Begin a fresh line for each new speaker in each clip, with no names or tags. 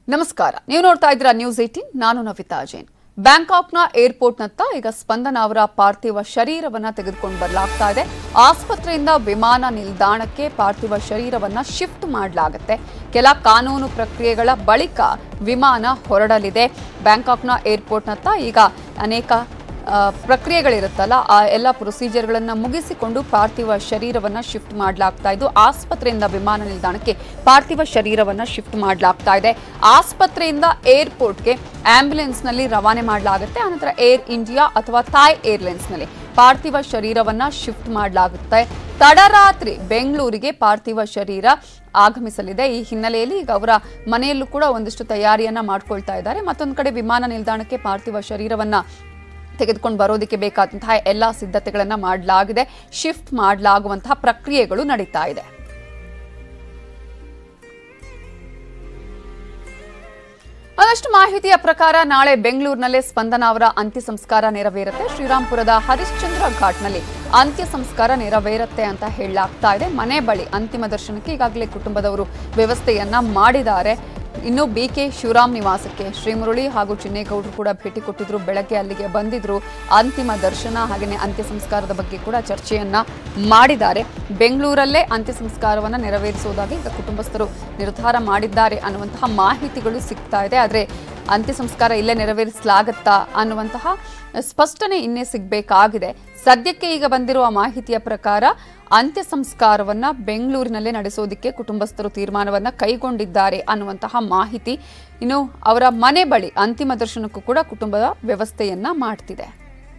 ನಮಸ್ಕಾರ ನೀವು ನೋಡ್ತಾ ಇದ್ದೀರಾ ನ್ಯೂಸ್ ಏಟೀನ್ ನಾನು ನವಿತಾ ಜೈನ್ ಬ್ಯಾಂಕಾಕ್ನ ಏರ್ಪೋರ್ಟ್ನತ್ತ ಈಗ ಸ್ಪಂದನ ಅವರ ಪಾರ್ಥಿವ ಶರೀರವನ್ನ ತೆಗೆದುಕೊಂಡು ಬರಲಾಗ್ತಾ ಇದೆ ಆಸ್ಪತ್ರೆಯಿಂದ ವಿಮಾನ ನಿಲ್ದಾಣಕ್ಕೆ ಪಾರ್ಥಿವ ಶರೀರವನ್ನ ಶಿಫ್ಟ್ ಮಾಡಲಾಗುತ್ತೆ ಕೆಲ ಕಾನೂನು ಪ್ರಕ್ರಿಯೆಗಳ ಬಳಿಕ ವಿಮಾನ ಹೊರಡಲಿದೆ ಬ್ಯಾಂಕಾಕ್ನ ಏರ್ಪೋರ್ಟ್ನತ್ತ ಈಗ ಅನೇಕ ಆ, ಪ್ರಕ್ರಿಯೆಗಳಿರುತ್ತಲ್ಲ ಆ ಎಲ್ಲ ಪ್ರೊಸೀಜರ್ಗಳನ್ನು ಮುಗಿಸಿಕೊಂಡು ಪಾರ್ಥಿವ ಶರೀರವನ್ನ ಶಿಫ್ಟ್ ಮಾಡಲಾಗ್ತಾ ಇದ್ದು ಆಸ್ಪತ್ರೆಯಿಂದ ವಿಮಾನ ನಿಲ್ದಾಣಕ್ಕೆ ಪಾರ್ಥಿವ ಶರೀರವನ್ನ ಶಿಫ್ಟ್ ಮಾಡಲಾಗ್ತಾ ಇದೆ ಆಸ್ಪತ್ರೆಯಿಂದ ಏರ್ಪೋರ್ಟ್ಗೆ ಆಂಬ್ಯುಲೆನ್ಸ್ನಲ್ಲಿ ರವಾನೆ ಮಾಡಲಾಗುತ್ತೆ ಆನಂತರ ಏರ್ ಇಂಡಿಯಾ ಅಥವಾ ಥಾಯ್ ಏರ್ಲೈನ್ಸ್ನಲ್ಲಿ ಪಾರ್ಥಿವ ಶರೀರವನ್ನ ಶಿಫ್ಟ್ ಮಾಡಲಾಗುತ್ತೆ ತಡರಾತ್ರಿ ಬೆಂಗಳೂರಿಗೆ ಪಾರ್ಥಿವ ಶರೀರ ಆಗಮಿಸಲಿದೆ ಈ ಹಿನ್ನೆಲೆಯಲ್ಲಿ ಈಗ ಅವರ ಮನೆಯಲ್ಲೂ ಕೂಡ ಒಂದಿಷ್ಟು ತಯಾರಿಯನ್ನ ಮಾಡ್ಕೊಳ್ತಾ ಇದ್ದಾರೆ ಮತ್ತೊಂದು ಕಡೆ ವಿಮಾನ ನಿಲ್ದಾಣಕ್ಕೆ ಪಾರ್ಥಿವ ಶರೀರವನ್ನ ತೆಗೆದುಕೊಂಡು ಬರೋದಕ್ಕೆ ಬೇಕಾದಂತಹ ಎಲ್ಲ ಸಿದ್ಧತೆಗಳನ್ನ ಮಾಡಲಾಗಿದೆ ಶಿಫ್ಟ್ ಮಾಡಲಾಗುವಂತಹ ಪ್ರಕ್ರಿಯೆಗಳು ನಡೀತಾ ಇದೆ ಒಂದಷ್ಟು ಮಾಹಿತಿಯ ಪ್ರಕಾರ ನಾಳೆ ಬೆಂಗಳೂರಿನಲ್ಲೇ ಸ್ಪಂದನ ಅವರ ಅಂತ್ಯ ಸಂಸ್ಕಾರ ನೆರವೇರುತ್ತೆ ಶ್ರೀರಾಮ್ಪುರದ ಹರಿಶ್ಚಂದ್ರ ಘಾಟ್ನಲ್ಲಿ ಅಂತ್ಯ ಸಂಸ್ಕಾರ ನೆರವೇರುತ್ತೆ ಅಂತ ಹೇಳಲಾಗ್ತಾ ಇದೆ ಮನೆ ಬಳಿ ಅಂತಿಮ ದರ್ಶನಕ್ಕೆ ಈಗಾಗಲೇ ಕುಟುಂಬದವರು ವ್ಯವಸ್ಥೆಯನ್ನ ಮಾಡಿದ್ದಾರೆ ಇನ್ನು ಬಿ ಕೆ ಶಿವರಾಮ್ ನಿವಾಸಕ್ಕೆ ಶ್ರೀಮುರಳಿ ಹಾಗೂ ಚಿನ್ನೇಗೌಡರು ಕೂಡ ಭೇಟಿ ಕೊಟ್ಟಿದ್ರು ಬೆಳಗ್ಗೆ ಅಲ್ಲಿಗೆ ಬಂದಿದ್ರು ಅಂತಿಮ ದರ್ಶನ ಹಾಗೆಯೇ ಅಂತ್ಯ ಸಂಸ್ಕಾರದ ಬಗ್ಗೆ ಕೂಡ ಚರ್ಚೆಯನ್ನ ಮಾಡಿದ್ದಾರೆ ಬೆಂಗಳೂರಲ್ಲೇ ಅಂತ್ಯ ಸಂಸ್ಕಾರವನ್ನ ನೆರವೇರಿಸುವುದಾಗಿ ಈಗ ಕುಟುಂಬಸ್ಥರು ನಿರ್ಧಾರ ಮಾಡಿದ್ದಾರೆ ಅನ್ನುವಂತಹ ಮಾಹಿತಿಗಳು ಸಿಗ್ತಾ ಇದೆ ಆದರೆ ಅಂತ್ಯ ಸಂಸ್ಕಾರ ಇಲ್ಲೇ ನೆರವೇರಿಸಲಾಗತ್ತಾ ಅನ್ನುವಂತಹ ಸ್ಪಷ್ಟನೆ ಇನ್ನೇ ಸಿಗಬೇಕಾಗಿದೆ ಸದ್ಯಕ್ಕೆ ಈಗ ಬಂದಿರುವ ಮಾಹಿತಿಯ ಪ್ರಕಾರ ಅಂತ್ಯ ಸಂಸ್ಕಾರವನ್ನ ಬೆಂಗಳೂರಿನಲ್ಲೇ ನಡೆಸೋದಕ್ಕೆ ಕುಟುಂಬಸ್ಥರು ತೀರ್ಮಾನವನ್ನ ಕೈಗೊಂಡಿದ್ದಾರೆ ಅನ್ನುವಂತಹ ಮಾಹಿತಿ ಇನ್ನು ಅವರ ಮನೆ ಬಳಿ ಅಂತಿಮ ದರ್ಶನಕ್ಕೂ ಕೂಡ ಕುಟುಂಬದ ವ್ಯವಸ್ಥೆಯನ್ನ ಮಾಡ್ತಿದೆ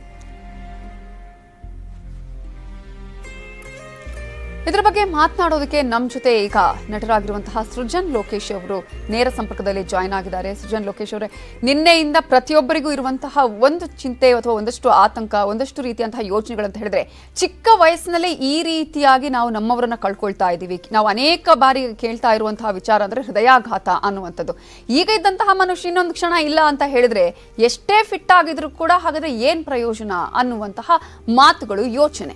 ಇದರ ಬಗ್ಗೆ ಮಾತನಾಡೋದಕ್ಕೆ ನಮ್ಮ ಜೊತೆ ಈಗ ನಟರಾಗಿರುವಂತಹ ಸೃಜನ್ ಲೋಕೇಶ್ ಅವರು ನೇರ ಸಂಪರ್ಕದಲ್ಲಿ ಜಾಯ್ನ್ ಆಗಿದ್ದಾರೆ ಸೃಜನ್ ಲೋಕೇಶ್ ಅವರೇ ನಿನ್ನೆಯಿಂದ ಪ್ರತಿಯೊಬ್ಬರಿಗೂ ಇರುವಂತಹ ಒಂದು ಚಿಂತೆ ಅಥವಾ ಒಂದಷ್ಟು ಆತಂಕ ಒಂದಷ್ಟು ರೀತಿಯಂತಹ ಯೋಚನೆಗಳಂತ ಹೇಳಿದ್ರೆ ಚಿಕ್ಕ ವಯಸ್ಸಿನಲ್ಲೇ ಈ ರೀತಿಯಾಗಿ ನಾವು ನಮ್ಮವರನ್ನ ಕಳ್ಕೊಳ್ತಾ ಇದ್ದೀವಿ ನಾವು ಅನೇಕ ಬಾರಿ ಕೇಳ್ತಾ ಇರುವಂತಹ ವಿಚಾರ ಅಂದ್ರೆ ಹೃದಯಾಘಾತ ಅನ್ನುವಂಥದ್ದು ಈಗ ಇದ್ದಂತಹ ಮನುಷ್ಯ ಇನ್ನೊಂದು ಕ್ಷಣ ಇಲ್ಲ ಅಂತ ಹೇಳಿದ್ರೆ ಎಷ್ಟೇ ಫಿಟ್ ಆಗಿದ್ರು ಕೂಡ ಹಾಗಾದ್ರೆ ಏನ್ ಪ್ರಯೋಜನ ಅನ್ನುವಂತಹ ಮಾತುಗಳು ಯೋಚನೆ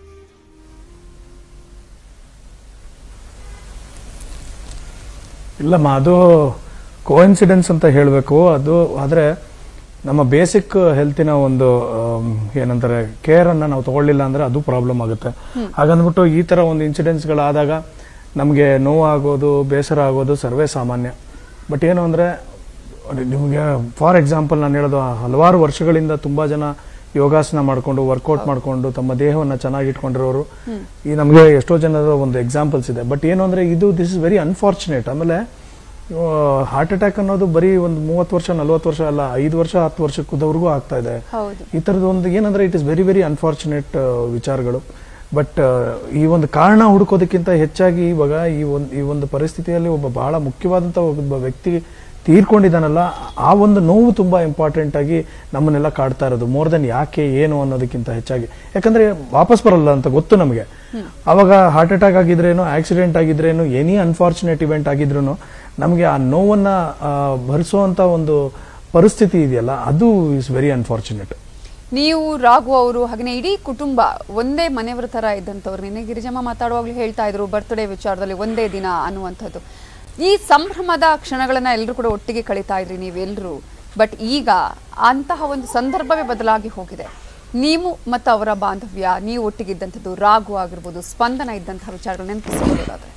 ಇಲ್ಲಮ್ಮ ಅದು ಕೋಇನ್ಸಿಡೆನ್ಸ್ ಅಂತ ಹೇಳಬೇಕು ಅದು ಆದರೆ ನಮ್ಮ ಬೇಸಿಕ್ ಹೆಲ್ತಿನ ಒಂದು ಆಮ್, ಏನಂತಾರೆ ಕೇರ್ ಅನ್ನ ನಾವು ತಗೊಳ್ಳಿಲ್ಲ ಅಂದ್ರೆ ಅದು ಪ್ರಾಬ್ಲಮ್ ಆಗುತ್ತೆ ಹಾಗಂದ್ಬಿಟ್ಟು ಈ ತರ ಒಂದು ಇನ್ಸಿಡೆಂಟ್ಸ್ಗಳಾದಾಗ ನಮಗೆ ನೋವಾಗೋದು ಬೇಸರ ಆಗೋದು ಸರ್ವೇ ಸಾಮಾನ್ಯ ಬಟ್ ಏನು ಅಂದ್ರೆ ನಿಮಗೆ ಫಾರ್ ಎಕ್ಸಾಂಪಲ್ ನಾನು ಹೇಳೋದು ಹಲವಾರು ವರ್ಷಗಳಿಂದ ತುಂಬಾ ಜನ ಯೋಗಾಸನ ಮಾಡ್ಕೊಂಡು ವರ್ಕೌಟ್ ಮಾಡ್ಕೊಂಡು ತಮ್ಮ ದೇಹವನ್ನ ಚೆನ್ನಾಗಿ ಇಟ್ಕೊಂಡಿರೋರು ಈ ನಮಗೆ ಎಷ್ಟೋ ಜನರ ಒಂದು ಎಕ್ಸಾಂಪಲ್ಸ್ ಇದೆ ಬಟ್ ಏನು ಅಂದ್ರೆ ಇದು ದಿಸ್ ಇಸ್ ವೆರಿ ಅನ್ಫಾರ್ಚುನೇಟ್ ಆಮೇಲೆ ಹಾರ್ಟ್ ಅಟ್ಯಾಕ್ ಅನ್ನೋದು ಬರೀ ಒಂದು ಮೂವತ್ತು ವರ್ಷ ನಲ್ವತ್ತು ವರ್ಷ ಅಲ್ಲ ಐದು ವರ್ಷ ಹತ್ತು ವರ್ಷಕ್ಕದವ್ರಿಗೂ ಆಗ್ತಾ ಇದೆ
ಹೌದು
ಈ ತರದ್ದು ಒಂದು ಏನಂದ್ರೆ it is very very unfortunate ವಿಚಾರಗಳು ಬಟ್ ಈ ಒಂದು ಕಾರಣ ಹುಡುಕೋದಕ್ಕಿಂತ ಹೆಚ್ಚಾಗಿ ಇವಾಗ ಈ ಒಂದು ಈ ಒಂದು ಪರಿಸ್ಥಿತಿಯಲ್ಲಿ ಒಬ್ಬ ಬಹಳ ಮುಖ್ಯವಾದಂತ ಒಬ್ಬ ವ್ಯಕ್ತಿ ತೀರ್ಕೊಂಡಿದ್ದಾನಲ್ಲ ಆ ಒಂದು ನೋವು ತುಂಬಾ ಇಂಪಾರ್ಟೆಂಟ್ ಆಗಿ ನಮ್ಮನ್ನೆಲ್ಲ ಕಾಡ್ತಾ ಇರೋದು ಮೋರ್ ದೆನ್ ಯಾಕೆ ಏನು ಅನ್ನೋದಕ್ಕಿಂತ ಹೆಚ್ಚಾಗಿ ಯಾಕಂದ್ರೆ ವಾಪಸ್ ಬರಲ್ಲ ಅಂತ ಗೊತ್ತು ನಮಗೆ ಅವಾಗ ಹಾರ್ಟ್ ಅಟ್ಯಾಕ್ ಆಗಿದ್ರೇನು ಆಕ್ಸಿಡೆಂಟ್ ಆಗಿದ್ರೇನು ಎನಿ ಅನ್ಫಾರ್ಚುನೇಟ್ ಇವೆಂಟ್ ಆಗಿದ್ರು ನಮಗೆ ಆ ನೋವನ್ನ ಆ, ಭರಿಸುವಂತ ಒಂದು ಪರಿಸ್ಥಿತಿ ಇದೆಯಲ್ಲ ಅದು ಇಸ್ ವೆರಿ ಅನ್ಫಾರ್ಚುನೇಟ್
ನೀವು ರಾಘು ಅವರು ಹಾಗೆ ಇಡೀ ಕುಟುಂಬ ಒಂದೇ ಮನೆಯವರ ತರ ಇದ್ದಂಥವ್ರು ನಿನ್ನೆ ಗಿರಿಜಮ್ಮ ಮಾತಾಡುವಾಗಲೂ ಹೇಳ್ತಾ ಇದ್ರು ಬರ್ತ್ಡೇ ವಿಚಾರದಲ್ಲಿ ಒಂದೇ ದಿನ ಅನ್ನುವಂಥದ್ದು ಈ ಸಂಭ್ರಮದ ಕ್ಷಣಗಳನ್ನ ಎಲ್ಲರೂ ಕೂಡ ಒಟ್ಟಿಗೆ ಕಳೀತಾ ಇದ್ರಿ ನೀವೆಲ್ಲರೂ ಬಟ್ ಈಗ ಅಂತಹ ಒಂದು ಸಂದರ್ಭವೇ ಬದಲಾಗಿ ಹೋಗಿದೆ ನೀವು ಮತ್ತು ಅವರ ಬಾಂಧವ್ಯ ನೀವು ಒಟ್ಟಿಗಿದ್ದಂಥದ್ದು ರಾಘು ಆಗಿರ್ಬೋದು ಸ್ಪಂದನ ಇದ್ದಂತಹ ವಿಚಾರಗಳು ನೆನಪಿಸಬಹುದಾದ್ರೆ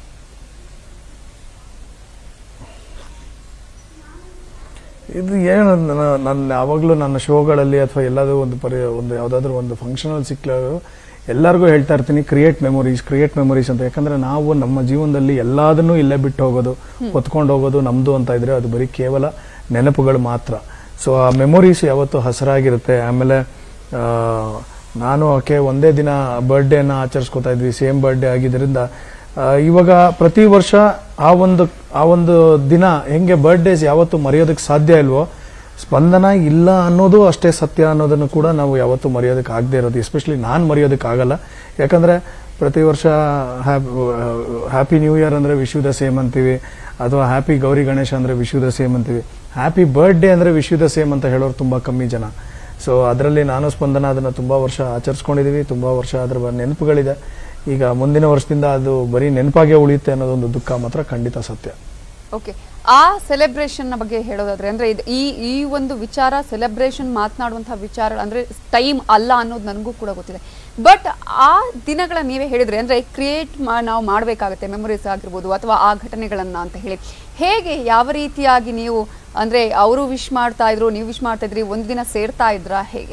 ಇದು ಏನು ನನ್ನ- ನನ್ನ ಯಾವಾಗಲೂ ನನ್ನ ಶೋಗಳಲ್ಲಿ ಅಥವಾ ಎಲ್ಲಾದ್ರೂ ಒಂದು ಪರಿ ಒಂದು ಯಾವ್ದಾದ್ರು ಒಂದು ಫಂಕ್ಷನಲ್ಲಿ ಸಿಕ್ಕಾಗ ಎಲ್ಲರಿಗೂ ಹೇಳ್ತಾ ಇರ್ತೀನಿ ಕ್ರಿಯೇಟ್ ಮೆಮೊರೀಸ್ ಕ್ರಿಯೇಟ್ ಮೆಮೊರೀಸ್ ಅಂತ ಯಾಕಂದ್ರೆ ನಾವು ನಮ್ಮ ಜೀವನದಲ್ಲಿ ಎಲ್ಲದನ್ನೂ ಇಲ್ಲೇ ಬಿಟ್ಟು ಹೋಗೋದು ಹೊತ್ಕೊಂಡು ಹೋಗೋದು ನಮ್ದು ಅಂತ ಇದ್ರೆ ಅದು ಬರೀ ಕೇವಲ ನೆನಪುಗಳು ಮಾತ್ರ ಸೊ ಆ ಮೆಮೊರೀಸ್ ಯಾವತ್ತು ಹಸರಾಗಿರುತ್ತೆ ಆಮೇಲೆ ಆ, ನಾನು ಆಕೆ ಒಂದೇ ದಿನ ಬರ್ಡೇನ ಆಚರಿಸ್ಕೊತಾ ಇದ್ವಿ ಸೇಮ್ ಬರ್ಡೇ ಆಗಿದ್ದರಿಂದ ಆ, ಇವಾಗ ಪ್ರತಿ ವರ್ಷ ಆ ಒಂದು ಆ ಒಂದು ದಿನ ಹೆಂಗೆ ಬರ್ಡೇಸ್ ಯಾವತ್ತು ಮರೆಯೋದಕ್ಕೆ ಸಾಧ್ಯ ಇಲ್ವೋ ಸ್ಪಂದನ ಇಲ್ಲ ಅನ್ನೋದು ಅಷ್ಟೇ ಸತ್ಯ ಅನ್ನೋದನ್ನು ಕೂಡ ನಾವು ಯಾವತ್ತೂ ಮರೆಯೋದಕ್ಕೆ ಆಗದೆ ಇರೋದು ಎಸ್ಪೆಷಲಿ ನಾನು ಮರೆಯೋದಕ್ಕೆ ಆಗಲ್ಲ ಯಾಕಂದ್ರೆ ಪ್ರತಿ ವರ್ಷ ಹ್ಯಾಪಿ ನ್ಯೂ ಇಯರ್ ಅಂದ್ರೆ ವಿಶ್ ದ ಸೇಮ್ ಅಂತೀವಿ ಅಥವಾ ಹ್ಯಾಪಿ ಗೌರಿ ಗಣೇಶ ಅಂದ್ರೆ ವಿಶ್ ದ ಸೇಮ್ ಅಂತೀವಿ ಹ್ಯಾಪಿ ಬರ್ಡೇ ಅಂದ್ರೆ ವಿಶ್ ದ ಸೇಮ್ ಅಂತ ಹೇಳೋರು ತುಂಬಾ ಕಮ್ಮಿ ಜನ ಸೊ ಅದರಲ್ಲಿ ನಾನು ಸ್ಪಂದನ ಅದನ್ನ ತುಂಬಾ ವರ್ಷ ಆಚರಿಸ್ಕೊಂಡಿದೀವಿ ತುಂಬಾ ವರ್ಷ ಅದರ ನೆನಪುಗಳಿದೆ ಈಗ ಮುಂದಿನ ವರ್ಷದಿಂದ ಅದು ಬರೀ ನೆನಪಾಗೆ ಉಳಿಯುತ್ತೆ ಅನ್ನೋದೊಂದು ದುಃಖ ಮಾತ್ರ ಖಂಡಿತ ಸತ್ಯ
ಓಕೆ ಆ ಸೆಲೆಬ್ರೇಷನ್ ಬಗ್ಗೆ ಹೇಳೋದಾದ್ರೆ ಅಂದ್ರೆ ಇದು ಈ ಈ ಒಂದು ವಿಚಾರ ಸೆಲೆಬ್ರೇಷನ್ ಮಾತನಾಡುವಂತಹ ವಿಚಾರ ಅಂದ್ರೆ ಟೈಮ್ ಅಲ್ಲ ಅನ್ನೋದು ನನಗೂ ಕೂಡ ಗೊತ್ತಿದೆ ಬಟ್ ಆ ದಿನಗಳ ನೀವೇ ಹೇಳಿದ್ರೆ ಅಂದ್ರೆ ಕ್ರಿಯೇಟ್ ನಾವು ಮಾಡಬೇಕಾಗುತ್ತೆ ಮೆಮೊರೀಸ್ ಆಗಿರ್ಬೋದು ಅಥವಾ ಆ ಘಟನೆಗಳನ್ನ ಅಂತ ಹೇಳಿ ಹೇಗೆ ಯಾವ ರೀತಿಯಾಗಿ ನೀವು ಅಂದ್ರೆ ಅವರು ವಿಶ್ ಮಾಡ್ತಾ ಇದ್ರು ನೀವು ವಿಶ್ ಮಾಡ್ತಾ ಇದ್ರಿ ಒಂದು ದಿನ ಸೇರ್ತಾ ಇದ್ರಾ ಹೇಗೆ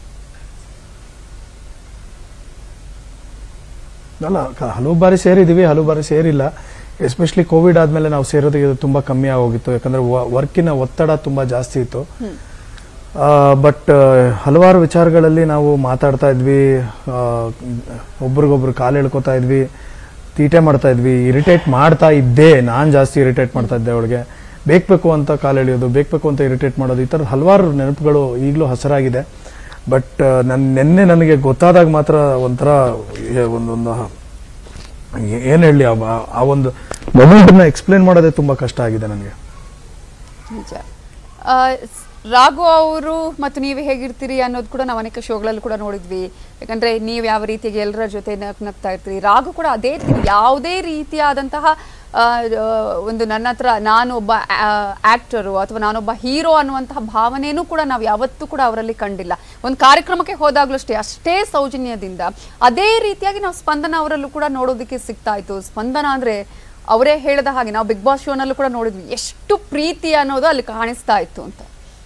ಅಲ್ಲ ಕ- ಹಲವು ಬಾರಿ ಸೇರಿದ್ದೀವಿ ಹಲವು ಬಾರಿ ಸೇರಿಲ್ಲ ಎಸ್ಪೆಷಲಿ ಕೋವಿಡ್ ಆದ್ಮೇಲೆ ನಾವು ಸೇರೋದಕ್ಕೆ ಇದು ತುಂಬಾ ಕಮ್ಮಿ ಆಗೋಗಿತ್ತು ಯಾಕಂದ್ರೆ ವರ್ಕಿನ ಒತ್ತಡ ತುಂಬಾ ಜಾಸ್ತಿ ಇತ್ತು ಬಟ್ ಹಲವಾರು ವಿಚಾರಗಳಲ್ಲಿ ನಾವು ಮಾತಾಡ್ತಾ ಇದ್ವಿ ಆ, ಒಬ್ರಿಗೊಬ್ರು ಕಾಲು ಎಳ್ಕೊತಾ ಇದ್ವಿ ತೀಟೆ ಮಾಡ್ತಾ ಇದ್ವಿ ಇರಿಟೇಟ್ ಮಾಡ್ತಾ ಇದ್ದೆ ನಾನ್ ಜಾಸ್ತಿ ಇರಿಟೇಟ್ ಮಾಡ್ತಾ ಇದ್ದೆ ಅವಳಿಗೆ ಬೇಕಬೇಕು ಅಂತ ಕಾಲು ಎಳೆಯೋದು ಬೇಕಬೇಕು ಅಂತ ಇರಿಟೇಟ್ ಮಾಡೋದು ಈ ಥರದ ಹಲವಾರು ನೆನಪುಗಳು ಈಗಲೂ ಹಸರಾಗಿದೆ ಬಟ್ ನನ್ ನಿನ್ನೆ ನನಗೆ ಗೊತ್ತಾದಾಗ ಮಾತ್ರ ಒಂಥರ ಏ- ಒಂದೊಂದು ಏ- ಏನ್ ಹೇಳಿ ಆ ಆ ಒಂದು ಮೊಮೆಂಟ್ನ ಎಕ್ಸ್ಪ್ಲೇನ್ ಮಾಡೋದೇ ತುಂಬಾ ಕಷ್ಟ ಆಗಿದೆ ನನಗೆ
ನಿಜ ಆ, ಸ್- ರಾಘು ಅವರು ಮತ್ತು ನೀವು ಹೇಗಿರ್ತೀರಿ ಅನ್ನೋದು ಕೂಡ ನಾವು ಅನೇಕ ಶೋಗಳಲ್ಲಿ ಕೂಡ ನೋಡಿದ್ವಿ ಯಾಕಂದ್ರೆ ನೀವು ಯಾವ ರೀತಿಯಾಗಿ ಎಲ್ಲರ ಜೊತೆ ನಗ್ ನಗ್ತಾ ಇರ್ತೀರಿ ರಾಘು ಕೂಡ ಅದೇ ರೀತಿ ಯಾವುದೇ ರೀತಿಯಾದಂತಹ ಆ, ಆ, ಒಂದು ನನ್ನ ಹತ್ರ ನಾನೊಬ್ಬ ಆಕ್ಟರು ಅಥವಾ ನಾನೊಬ್ಬ ಹೀರೋ ಅನ್ನುವಂತಹ ಭಾವನೆನೂ ಕೂಡ ನಾವು ಯಾವತ್ತೂ ಕೂಡ ಅವರಲ್ಲಿ ಕಂಡಿಲ್ಲ ಒಂದು ಕಾರ್ಯಕ್ರಮಕ್ಕೆ ಹೋದಾಗ್ಲೂ ಅಷ್ಟೇ ಅಷ್ಟೇ ಸೌಜನ್ಯದಿಂದ ಅದೇ ರೀತಿಯಾಗಿ ನಾವು ಸ್ಪಂದನ ಅವರಲ್ಲೂ ಕೂಡ ನೋಡೋದಕ್ಕೆ ಸಿಗ್ತಾ ಇತ್ತು ಸ್ಪಂದನ ಅಂದ್ರೆ ಅವರೇ ಹೇಳಿದ ಹಾಗೆ ನಾವು ಬಿಗ್ ಬಾಸ್ ಶೋನಲ್ಲೂ ಕೂಡ ನೋಡಿದ್ವಿ ಎಷ್ಟು ಪ್ರೀತಿ ಅನ್ನೋದು ಅಲ್ಲಿ ಕಾಣಿಸ್ತಾ ಇತ್ತು ಅಂತ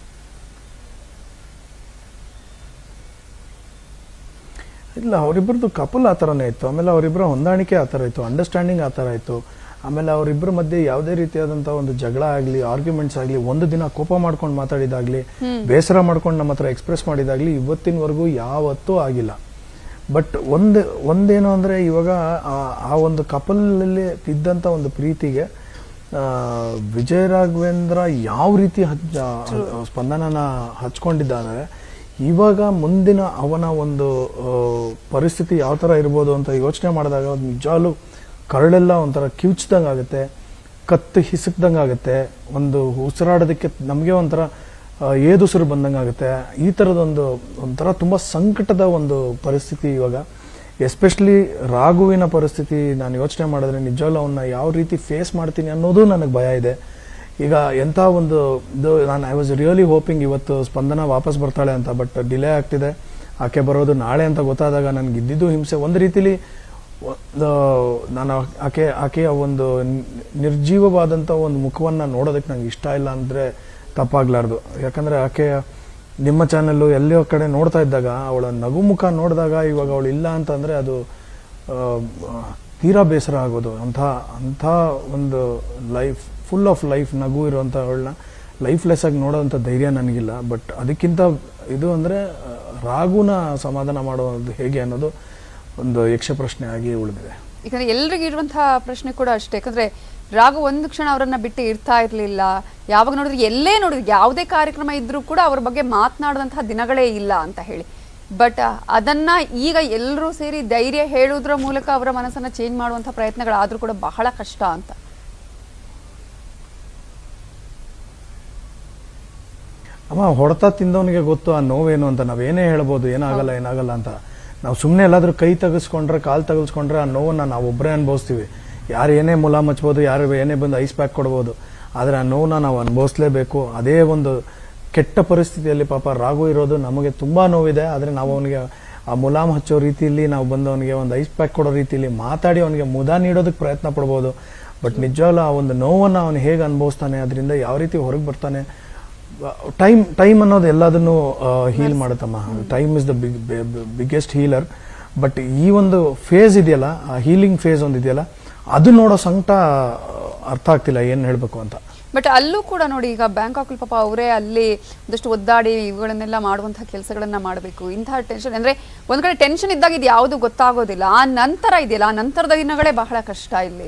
ಇಲ್ಲ ಅವರಿಬ್ಬರದು ಕಪಲ್ ಆ ಥರನೇ ಇತ್ತು ಆಮೇಲೆ ಅವರಿಬ್ಬರ ಹೊಂದಾಣಿಕೆ ಆ ಥರ ಇತ್ತು ಅಂಡರ್ಸ್ಟ್ಯಾಂಡಿಂಗ್ ಆ ಥರ ಇತ್ತು ಆಮೇಲೆ ಅವರಿಬ್ಬರ ಮಧ್ಯೆ ಯಾವುದೇ ರೀತಿಯಾದಂಥ ಒಂದು ಜಗಳ ಆಗಲಿ ಆರ್ಗ್ಯುಮೆಂಟ್ಸ್ ಆಗಲಿ ಒಂದು ದಿನ ಕೋಪ ಮಾಡ್ಕೊಂಡು ಮಾತಾಡಿದಾಗ್ಲಿ ಬೇಸರ ಮಾಡ್ಕೊಂಡು ನಮ್ಮ ಹತ್ರ ಎಕ್ಸ್ಪ್ರೆಸ್ ಮಾಡಿದಾಗ್ಲಿ ಇವತ್ತಿನವರೆಗೂ ಯಾವತ್ತೂ ಆಗಿಲ್ಲ ಬಟ್ ಒಂದು ಒಂದೇನು ಅಂದರೆ ಇವಾಗ ಆ- ಆ ಒಂದು ಕಪಲಲ್ಲಿ ಇದ್ದಂಥ ಒಂದು ಪ್ರೀತಿಗೆ ಆ, ವಿಜಯ ರಾಘವೇಂದ್ರ ಯಾವ ರೀತಿ ಹಚ್- ಆ, ಸ್ಪಂದನನ ಹಚ್ಕೊಂಡಿದ್ದಾನೆ ಇವಾಗ ಮುಂದಿನ ಅವನ ಒಂದು ಆ, ಪರಿಸ್ಥಿತಿ ಯಾವ ಥರ ಇರ್ಬೋದು ಅಂತ ಯೋಚನೆ ಮಾಡಿದಾಗ ಅದು ನಿಜವಾಗ್ಲೂ ಕರಳೆಲ್ಲ ಒಂಥರ ಕಿವುಚ್ದಂಗೆ ಆಗುತ್ತೆ ಕತ್ತು ಹಿಸುಕ್ದಂಗೆ ಆಗುತ್ತೆ ಒಂದು ಉಸಿರಾಡೋದಕ್ಕೆ ನಮಗೆ ಒಂಥರ ಆ, ಏದುಸಿರು ಬಂದಂಗೆ ಆಗುತ್ತೆ ಈ ಥರದೊಂದು ಒಂಥರ ತುಂಬ ಸಂಕಟದ ಒಂದು ಪರಿಸ್ಥಿತಿ ಇವಾಗ ಎಸ್ಪೆಷಲಿ ರಾಘುವಿನ ಪರಿಸ್ಥಿತಿ ನಾನು ಯೋಚನೆ ಮಾಡಿದ್ರೆ ನಿಜವಾಗ್ಲೂ ಅವನ್ನ ಯಾವ ರೀತಿ ಫೇಸ್ ಮಾಡ್ತೀನಿ ಅನ್ನೋದು ನನಗೆ ಭಯ ಇದೆ ಈಗ ಎಂಥ ಒಂದು ಇದು ನಾನು ಐ ವಾಸ್ ರಿಯಲಿ ಹೋಪಿಂಗ್ ಇವತ್ತು ಸ್ಪಂದನ ವಾಪಸ್ ಬರ್ತಾಳೆ ಅಂತ ಬಟ್ ಡಿಲೇ ಆಗ್ತಿದೆ ಆಕೆ ಬರೋದು ನಾಳೆ ಅಂತ ಗೊತ್ತಾದಾಗ ನನಗೆ ಇದ್ದಿದ್ದು ಹಿಂಸೆ ಒಂದು ರೀತಿಲಿ ಒಂದು ನಾನು ಆಕೆ ಆಕೆಯ ಒಂದು ನಿ- ನಿರ್ಜೀವವಾದಂಥ ಒಂದು ಮುಖವನ್ನು ನೋಡೋದಕ್ಕೆ ನಂಗೆ ಇಷ್ಟ ಇಲ್ಲ ಅಂದರೆ ತಪ್ಪಾಗ್ಲಾರ್ದು ಯಾಕಂದರೆ ಆಕೆಯ ನಿಮ್ಮ ಚಾನಲ್ಲು ಎಲ್ಲಿಯೋ ಕಡೆ ನೋಡ್ತಾ ಇದ್ದಾಗ ಅವಳ ನಗು ಮುಖ ನೋಡಿದಾಗ ಇವಾಗ ಅವಳು ಇಲ್ಲ ಅಂತಂದರೆ ಅದು ಆ, ತೀರಾ ಬೇಸರ ಆಗೋದು ಅಂಥ ಅಂಥ ಒಂದು ಲೈಫ್ ಫುಲ್ ಆಫ್ ಲೈಫ್ ನಗು ಇರುವಂಥ ಅವಳನ್ನ ಲೈಫ್ಲೆಸ್ ಆಗಿ ನೋಡೋವಂಥ ಧೈರ್ಯ ನನಗಿಲ್ಲ ಬಟ್ ಅದಕ್ಕಿಂತ ಇದು ಅಂದರೆ ರಾಗುನ ಸಮಾಧಾನ ಮಾಡೋದು ಹೇಗೆ ಅನ್ನೋದು ಒಂದು ಯಕ್ಷ ಪ್ರಶ್ನೆ ಆಗಿ ಉಳಿದಿದೆ
ಯಾಕಂದ್ರೆ ಎಲ್ರಿಗೂ ಇರುವಂತಹ ಪ್ರಶ್ನೆ ಕೂಡ ಅಷ್ಟೇ ಯಾಕಂದ್ರೆ ರಾಘು ಒಂದು ಕ್ಷಣ ಅವರನ್ನ ಬಿಟ್ಟು ಇರ್ತಾ ಇರ್ಲಿಲ್ಲ ಯಾವಾಗ ನೋಡಿದ್ರೆ ಎಲ್ಲೇ ನೋಡಿದ್ರೆ ಯಾವುದೇ ಕಾರ್ಯಕ್ರಮ ಇದ್ರೂ ಕೂಡ ಅವ್ರ ಬಗ್ಗೆ ಮಾತನಾಡಿದಂತಹ ದಿನಗಳೇ ಇಲ್ಲ ಅಂತ ಹೇಳಿ ಬಟ್ ಅದನ್ನ ಈಗ ಎಲ್ಲರೂ ಸೇರಿ ಧೈರ್ಯ ಹೇಳುವುದರ ಮೂಲಕ ಅವರ ಮನಸ್ಸನ್ನ ಚೇಂಜ್ ಮಾಡುವಂತಹ ಪ್ರಯತ್ನಗಳಾದ್ರೂ ಕೂಡ ಬಹಳ ಕಷ್ಟ ಅಂತ
ಅಮ್ಮ ಹೊಡೆತ ತಿಂದವನಿಗೆ ಗೊತ್ತು ಆ ನೋವೇನು ಅಂತ ನಾವೇನೇ ಹೇಳ್ಬೋದು ಏನಾಗಲ್ಲ ಏನಾಗಲ್ಲ ಅಂತ ನಾವು ಸುಮ್ಮನೆ ಎಲ್ಲಾದ್ರೂ ಕೈ ತೆಗೆಸ್ಕೊಂಡ್ರೆ ಕಾಲು ತೆಗೆಸ್ಕೊಂಡ್ರೆ ಆ ನೋವನ್ನ ನಾವು ಒಬ್ಬರೇ ಅನುಭವಿಸ್ತೀವಿ ಯಾರು ಏನೇ ಮುಲ ಮಚ್ಬೋದು ಯಾರು ಏನೇ ಬಂದು ಐಸ್ ಪ್ಯಾಕ್ ಕೊಡ್ಬೋದು ಆದರೆ ಆ ನೋವನ್ನ ನಾವು ಅನುಭವಿಸ್ಲೇಬೇಕು ಅದೇ ಒಂದು ಕೆಟ್ಟ ಪರಿಸ್ಥಿತಿಯಲ್ಲಿ ಪಾಪ ರಾಘು ಇರೋದು ನಮಗೆ ತುಂಬಾ ನೋವಿದೆ ಆದರೆ ನಾವು ಅವನಿಗೆ ಆ ಮುಲಾಮ್ ಹಚ್ಚೋ ರೀತಿಯಲ್ಲಿ ನಾವು ಬಂದು ಅವನಿಗೆ ಒಂದು ಐಸ್ ಪ್ಯಾಕ್ ಕೊಡೋ ರೀತಿಯಲ್ಲಿ ಮಾತಾಡಿ ಅವನಿಗೆ ಮುದ ನೀಡೋದಕ್ಕೆ ಪ್ರಯತ್ನ ಪಡ್ಬೋದು ಬಟ್ ನಿಜವಾಗ್ಲೂ ಆ ಒಂದು ನೋವನ್ನು ಅವನು ಹೇಗೆ ಅನುಭವಿಸ್ತಾನೆ ಅದರಿಂದ ಯಾವ ರೀತಿ ಹೊರಗೆ ಬರ್ತಾನೆ ಟೈಮ್ ಟೈಮ್ ಅನ್ನೋದು ಎಲ್ಲದನ್ನು ಹೀಲ್ ಮಾಡುತ್ತಮ್ಮ time is the big biggest healer but ಈ ಒಂದು ಫೇಸ್ ಇದೆಯಲ್ಲ ಆ ಹೀಲಿಂಗ್ ಫೇಸ್ ಒಂದು ಇದೆಯಲ್ಲ ಅದು ನೋಡೋ ಸಂಕಟ ಅರ್ಥ ಆಗ್ತಿಲ್ಲ ಏನು ಹೇಳಬೇಕು ಅಂತ
ಬಟ್ ಅಲ್ಲೂ ಕೂಡ ನೋಡಿ ಈಗ ಬ್ಯಾಂಕಾಕ್ ಪಾಪ ಅವರೇ ಅಲ್ಲಿ ಒಂದಷ್ಟು ಒದ್ದಾಡಿ ಇವುಗಳನ್ನೆಲ್ಲ ಮಾಡುವಂತಹ ಕೆಲಸಗಳನ್ನ ಮಾಡಬೇಕು ಇಂತಹ ಟೆನ್ಷನ್ ಅಂದ್ರೆ ಒಂದ್ ಕಡೆ ಟೆನ್ಷನ್ ಇದ್ದಾಗ ಇದು ಯಾವುದು ಗೊತ್ತಾಗೋದಿಲ್ಲ ಆ ನಂತರ ಇದೆಯಲ್ಲ ಆ ನಂತರದ ದಿನಗಳೇ ಬಹಳ ಕಷ್ಟ ಇಲ್ಲಿ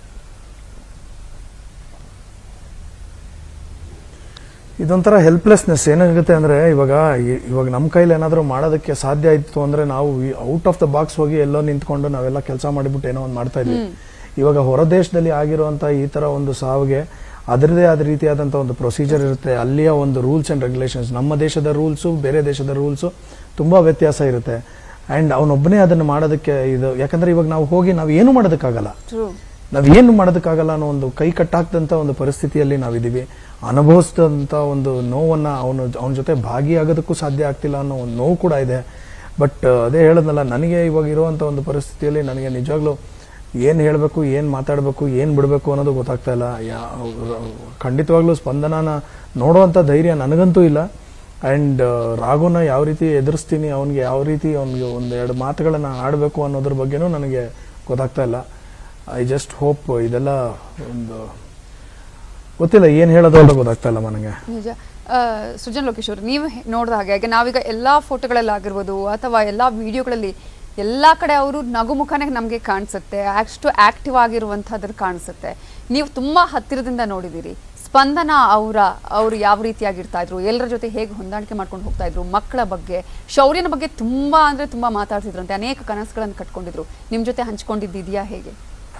ಇದೊಂಥರ ಹೆಲ್ಪ್ಲೆಸ್ನೆಸ್ ಏನಾಗುತ್ತೆ ಅಂದ್ರೆ ಇವಾಗ ಇ- ಇವಾಗ ನಮ್ಮ ಕೈಲಿ ಏನಾದರೂ ಮಾಡೋದಕ್ಕೆ ಸಾಧ್ಯ ಇತ್ತು ಅಂದ್ರೆ ನಾವು ಔಟ್ ಆಫ್ ದ ಬಾಕ್ಸ್ ಹೋಗಿ ಎಲ್ಲೋ ನಿಂತ್ಕೊಂಡು ನಾವೆಲ್ಲ ಕೆಲಸ ಮಾಡಿಬಿಟ್ಟು ಏನೋ ಒಂದು ಮಾಡ್ತಾ ಇದ್ವಿ ಇವಾಗ ಹೊರ ದೇಶದಲ್ಲಿ ಆಗಿರುವಂತ ಈ ತರ ಒಂದು ಸಾವಿಗೆ ಅದರದೇ ಆದ ರೀತಿಯಾದಂಥ ಒಂದು ಪ್ರೊಸೀಜರ್ ಇರುತ್ತೆ ಅಲ್ಲಿಯ ಒಂದು ರೂಲ್ಸ್ ಅಂಡ್ ರೆಗ್ಯುಲೇಷನ್ಸ್ ನಮ್ಮ ದೇಶದ ರೂಲ್ಸು ಬೇರೆ ದೇಶದ ರೂಲ್ಸು ತುಂಬಾ ವ್ಯತ್ಯಾಸ ಇರುತ್ತೆ ಅಂಡ್ ಅವನೊಬ್ಬನೇ ಅದನ್ನು ಮಾಡೋದಕ್ಕೆ ಇದು ಯಾಕಂದ್ರೆ ಇವಾಗ ನಾವು ಹೋಗಿ ನಾವು ಏನು ಮಾಡೋದಕ್ಕಾಗಲ್ಲ
ಟ್ರೂ
ನಾವೇನು ಮಾಡೋದಕ್ಕಾಗಲ್ಲ ಅನ್ನೋ ಒಂದು ಕೈ ಕಟ್ಟಾಕ್ದಂಥ ಒಂದು ಪರಿಸ್ಥಿತಿಯಲ್ಲಿ ನಾವಿದ್ದೀವಿ ಅನುಭವಿಸಿದಂಥ ಒಂದು ನೋವನ್ನು ಅವನು ಅವನ ಜೊತೆ ಭಾಗಿಯಾಗೋದಕ್ಕೂ ಸಾಧ್ಯ ಆಗ್ತಿಲ್ಲ ಅನ್ನೋ ಒಂದು ನೋವು ಕೂಡ ಇದೆ ಬಟ್ ಅದೇ ಹೇಳದ್ನಲ್ಲ ನನಗೆ ಇವಾಗ ಇರುವಂಥ ಒಂದು ಪರಿಸ್ಥಿತಿಯಲ್ಲಿ ನನಗೆ ನಿಜವಾಗ್ಲೂ ಏನು ಹೇಳಬೇಕು ಏನು ಮಾತಾಡಬೇಕು ಏನು ಬಿಡಬೇಕು ಅನ್ನೋದು ಗೊತ್ತಾಗ್ತಾ ಇಲ್ಲ ಯಾ ಖಂಡಿತವಾಗ್ಲೂ ಸ್ಪಂದನನ ನೋಡುವಂಥ ಧೈರ್ಯ ನನಗಂತೂ ಇಲ್ಲ ಆ್ಯಂಡ್ ರಾಘುನ ಯಾವ ರೀತಿ ಎದುರಿಸ್ತೀನಿ ಅವನಿಗೆ ಯಾವ ರೀತಿ ಅವನಿಗೆ ಒಂದೆರಡು ಮಾತುಗಳನ್ನು ಆಡಬೇಕು ಅನ್ನೋದ್ರ ಬಗ್ಗೆನೂ ನನಗೆ ಗೊತ್ತಾಗ್ತಾ ಇಲ್ಲ ಐ ಜಸ್ಟ್ ಹೋಪ್ ಇದೆಲ್ಲ ಒಂದು ಗೊತ್ತಿಲ್ಲ ಏನು ಹೇಳೋದು ಅಂತ ಗೊತ್ತಾಗ್ತಾ ಇಲ್ಲ ನನಗೆ
ನಿಜ ಆ, ಸೃಜನ್ ಲೋಕೇಶ್ ಅವರು ನೀವು ಹೆ- ನೋಡಿದ ಹಾಗೆ ಈಗ ನಾವೀಗ ಎಲ್ಲಾ ಫೋಟೋಗಳಲ್ಲಿ ಆಗಿರ್ಬೋದು ಅಥವಾ ಎಲ್ಲಾ ವಿಡಿಯೋಗಳಲ್ಲಿ ಎಲ್ಲಾ ಕಡೆ ಅವರು ನಗುಮುಖನೇ ನಮಗೆ ಕಾಣಿಸುತ್ತೆ ಅಷ್ಟು ಆಕ್ಟಿವ್ ಆಗಿರುವಂತಹದ್ದು ಕಾಣಿಸುತ್ತೆ ನೀವು ತುಂಬಾ ಹತ್ತಿರದಿಂದ ನೋಡಿದಿರಿ ಸ್ಪಂದನ ಅವರ ಅವರು ಯಾವ ರೀತಿಯಾಗಿರ್ತಾ ಇದ್ರು ಎಲ್ಲರ ಜೊತೆ ಹೇಗೆ ಹೊಂದಾಣಿಕೆ ಮಾಡ್ಕೊಂಡು ಹೋಗ್ತಾ ಇದ್ರು ಮಕ್ಕಳ ಬಗ್ಗೆ ಶೌರ್ಯನ ಬಗ್ಗೆ ತುಂಬಾ ಅಂದ್ರೆ ತುಂಬಾ ಮಾತಾಡ್ತಿದ್ರಂತೆ ಅನೇಕ ಕನಸುಗಳನ್ನು ಕಟ್ಕೊಂಡಿದ್ರು ನಿಮ್ ಜೊತೆ ಹಂಚ್ಕೊಂಡಿದ್ದಿದ್ಯಾ ಹೇಗೆ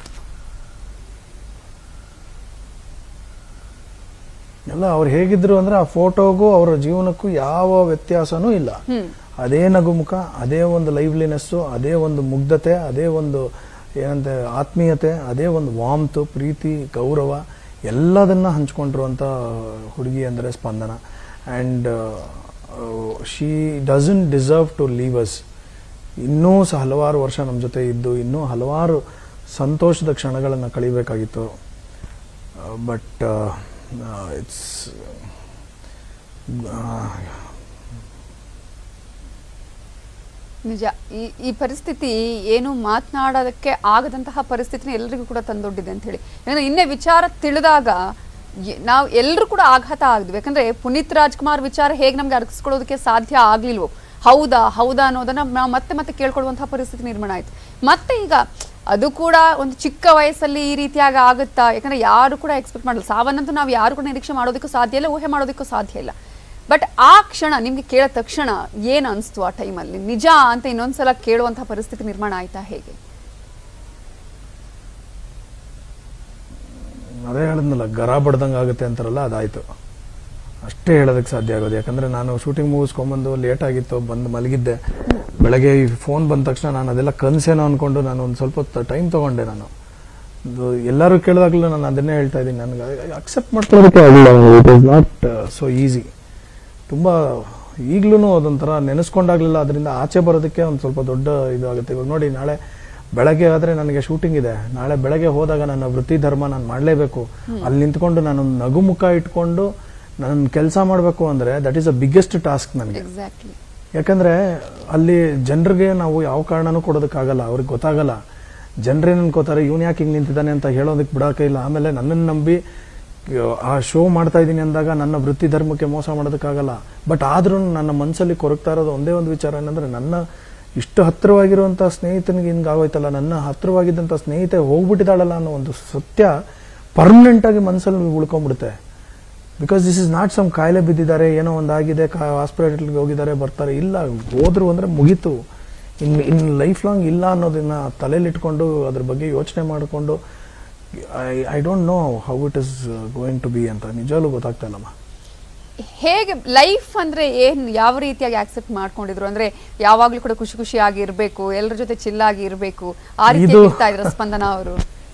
ಎಲ್ಲ ಅವ್ರು ಹೇಗಿದ್ರು ಅಂದ್ರೆ ಆ ಫೋಟೋಗೂ ಅವರ ಜೀವನಕ್ಕೂ ಯಾವ ವ್ಯತ್ಯಾಸನೂ ಇಲ್ಲ ಅದೇ ನಗುಮುಖ ಅದೇ ಒಂದು ಲೈವ್ಲಿನೆಸ್ಸು ಅದೇ ಒಂದು ಮುಗ್ಧತೆ ಅದೇ ಒಂದು ಏನಂತೆ ಆತ್ಮೀಯತೆ ಅದೇ ಒಂದು ವಾಮ್ತು ಪ್ರೀತಿ ಗೌರವ ಎಲ್ಲದನ್ನ ಹಂಚ್ಕೊಂಡಿರುವಂಥ ಹುಡುಗಿ ಅಂದರೆ Spandana and she doesn't deserve to leave us ಇನ್ನೂ ಸಹ ಹಲವಾರು ವರ್ಷ ನಮ್ಮ ಜೊತೆ ಇದ್ದು ಇನ್ನೂ ಹಲವಾರು ಸಂತೋಷದ ಕ್ಷಣಗಳನ್ನು ಕಳಿಬೇಕಾಗಿತ್ತು ಬಟ್ ಇಟ್ಸ್
ನಿಜ ಈ ಈ ಪರಿಸ್ಥಿತಿ ಏನು ಮಾತನಾಡೋದಕ್ಕೆ ಆಗದಂತಹ ಪರಿಸ್ಥಿತಿನ ಎಲ್ರಿಗೂ ಕೂಡ ತಂದೊಡ್ಡಿದೆ ಅಂತ ಹೇಳಿ ಯಾಕಂದ್ರೆ ಇನ್ನೇ ವಿಚಾರ ತಿಳಿದಾಗ ಎ- ನಾವು ಎಲ್ಲರೂ ಕೂಡ ಆಘಾತ ಆಗಿದ್ವಿ ಯಾಕಂದ್ರೆ ಪುನೀತ್ ರಾಜ್ಕುಮಾರ್ ವಿಚಾರ ಹೇಗೆ ನಮ್ಗೆ ಅರ್ಗಿಸ್ಕೊಳ್ಳೋದಕ್ಕೆ ಸಾಧ್ಯ ಆಗ್ಲಿಲ್ವೋ ಹೌದಾ ಹೌದಾ ಅನ್ನೋದನ್ನ ನಾವು ಮತ್ತೆ ಮತ್ತೆ ಕೇಳ್ಕೊಳ್ಳುವಂತಹ ಪರಿಸ್ಥಿತಿ ನಿರ್ಮಾಣ ಆಯ್ತು ಮತ್ತೆ ಈಗ ಅದು ಕೂಡ ಒಂದು ಚಿಕ್ಕ ವಯಸ್ಸಲ್ಲಿ ಈ ರೀತಿಯಾಗಿ ಆಗುತ್ತಾ ಯಾಕಂದ್ರೆ ಯಾರು ಕೂಡ ಎಕ್ಸ್ಪೆಕ್ಟ್ ಮಾಡಲ್ಲ ಸಾವನ್ನಂತೂ ನಾವು ಯಾರು ಕೂಡ ನಿರೀಕ್ಷೆ ಮಾಡೋದಕ್ಕೂ ಸಾಧ್ಯ ಇಲ್ಲ ಊಹೆ ಮಾಡೋದಕ್ಕೂ ಸಾಧ್ಯ ಇಲ್ಲ ಬಟ್ ಆ ಕ್ಷಣ ನಿಮ್ಗೆ ಕೇಳಿದ ತಕ್ಷಣ ಏನ್ ಅನಿಸ್ತು ಆ ಟೈಮಲ್ಲಿ ನಿಜ ಅಂತ ಇನ್ನೊಂದ್ಸಲ ಕೇಳುವಂತಹ ಪರಿಸ್ಥಿತಿ ನಿರ್ಮಾಣ ಆಯ್ತಾ ಹೇಗೆ
ಅದೇ ಹೇಳಿದ್ನಲ್ಲ ಗರ ಬಡ್ದಂಗೆ ಆಗುತ್ತೆ ಅಂತಾರಲ್ಲ ಅದಾಯ್ತು ಅಷ್ಟೇ ಹೇಳೋದಕ್ಕೆ ಸಾಧ್ಯ ಆಗೋದು ಯಾಕಂದ್ರೆ ನಾನು ಶೂಟಿಂಗ್ ಮುಗಿಸ್ಕೊಂಬಂದು ಲೇಟ್ ಆಗಿತ್ತು ಬಂದು ಮಲಗಿದ್ದೆ ಬೆಳಗ್ಗೆ ಈ ಫೋನ್ ಬಂದ ತಕ್ಷಣ ನಾನು ಅದೆಲ್ಲ ಕನಸೇನೋ ಅನ್ಕೊಂಡು ನಾನು ಒಂದು ಸ್ವಲ್ಪ ಟೈಮ್ ತಗೊಂಡೆ ನಾನು ಇದು ಎಲ್ಲರೂ ಕೇಳಿದಾಗಲೂ ನಾನು ಅದನ್ನೇ ಹೇಳ್ತಾ ಇದ್ದೀನಿ ನನಗೆ ಅಕ್ಸೆಪ್ಟ್ ಮಾಡ್ಕೊಳ್ಳೋದಕ್ಕೆ ಆಗಿಲ್ಲ it is not so easy ತುಂಬ ಈಗಲೂ ಅದೊಂಥರ ನೆನೆಸ್ಕೊಂಡಾಗ್ಲಿಲ್ಲ ಅದರಿಂದ ಆಚೆ ಬರೋದಕ್ಕೆ ಒಂದು ಸ್ವಲ್ಪ ದೊಡ್ಡ ಇದು ಆಗುತ್ತೆ ಇವಾಗ ನೋಡಿ ನಾಳೆ ಬೆಳಗ್ಗೆ ಆದ್ರೆ ನನಗೆ ಶೂಟಿಂಗ್ ಇದೆ ನಾಳೆ ಬೆಳಗ್ಗೆ ಹೋದಾಗ ನನ್ನ ವೃತ್ತಿ ಧರ್ಮ ನಾನು ಮಾಡಲೇಬೇಕು ಅಲ್ಲಿ ನಿಂತ್ಕೊಂಡು ನಾನು ನಗು ಮುಖ ಇಟ್ಕೊಂಡು ನನ್ನ ಕೆಲಸ ಮಾಡಬೇಕು ಅಂದ್ರೆ that is a biggest task ನನಗೆ
ಎಕ್ಸಾಕ್ಟ್ಲಿ
ಯಾಕಂದ್ರೆ ಅಲ್ಲಿ ಜನರಿಗೆ ನಾವು ಯಾವ ಕಾರಣನೂ ಕೊಡೋದಕ್ಕಾಗಲ್ಲ ಅವ್ರಿಗೆ ಗೊತ್ತಾಗಲ್ಲ ಜನರೇನು ಅನ್ಕೋತಾರೆ ಇವನ್ ಯಾಕೆ ಹಿಂಗ್ ನಿಂತಿದ್ದಾನೆ ಅಂತ ಹೇಳೋದಕ್ಕೆ ಬಿಡೋಕೆ ಇಲ್ಲ ಆಮೇಲೆ ನನ್ನನ್ನು ನಂಬಿ ಆ ಶೋ ಮಾಡ್ತಾ ಇದ್ದೀನಿ ಅಂದಾಗ ನನ್ನ ವೃತ್ತಿ ಧರ್ಮಕ್ಕೆ ಮೋಸ ಮಾಡೋದಕ್ಕಾಗಲ್ಲ ಬಟ್ ಆದ್ರೂ ನನ್ನ ಮನಸ್ಸಲ್ಲಿ ಕೊರಗ್ತಾ ಇರೋದು ಒಂದೇ ಒಂದು ವಿಚಾರ ಏನಂದ್ರೆ ನನ್ನ ಇಷ್ಟು ಹತ್ತಿರವಾಗಿರುವಂಥ ಸ್ನೇಹಿತನಿಗೆ ಹಿಂಗಾಗೋಯ್ತಲ್ಲ ನನ್ನ ಹತ್ತಿರವಾಗಿದ್ದಂಥ ಸ್ನೇಹಿತೆ ಹೋಗ್ಬಿಟ್ಟಿದ್ದಾಳಲ್ಲ ಅನ್ನೋ ಒಂದು ಸತ್ಯ ಪರ್ಮನೆಂಟ್ ಆಗಿ ಮನಸ್ಸಲ್ಲಿ ಉಳ್ಕೊಂಡ್ಬಿಡುತ್ತೆ because this is not some ಕಾಯಿಲೆ ಬಿದ್ದಿದ್ದಾರೆ ಏನೋ ಒಂದಾಗಿದೆ ಹಾಸ್ಪಿಟಲ್ಗೆ ಹೋಗಿದ್ದಾರೆ ಬರ್ತಾರೆ ಇಲ್ಲ ಹೋದ್ರು ಅಂದ್ರೆ ಮುಗೀತು ಇನ್ ಇನ್ ಲೈಫ್ ಲಾಂಗ್ ಇಲ್ಲ ಅನ್ನೋದನ್ನ ತಲೆಯಲ್ಲಿಟ್ಕೊಂಡು ಅದ್ರ ಬಗ್ಗೆ ಯೋಚನೆ ಮಾಡಿಕೊಂಡು I I don't know how it is going to be ಅಂತ ನಿಜವಾಗ್ಲೂ ಗೊತ್ತಾಗ್ತಾ ಇಲ್ಲಮ್ಮ
ಹೇಗೆ ಲೈಫ್ ಅಂದ್ರೆ ಏನ್ ಯಾವ ರೀತಿಯಾಗಿ ಆಕ್ಸೆಪ್ಟ್ ಮಾಡ್ಕೊಂಡಿದ್ರು ಅಂದ್ರೆ ಯಾವಾಗ್ಲೂ ಕೂಡ ಖುಷಿ ಖುಷಿಯಾಗಿ ಇರ್ಬೇಕು ಎಲ್ಲರ ಜೊತೆ ಚಿಲ್ಲಾಗಿ ಇರ್ಬೇಕು ಆ ರೀತಿ
ಇದು-
ಇರ್ತಾ ಇದ್ರ ಸ್ಪಂದನ ಅವರು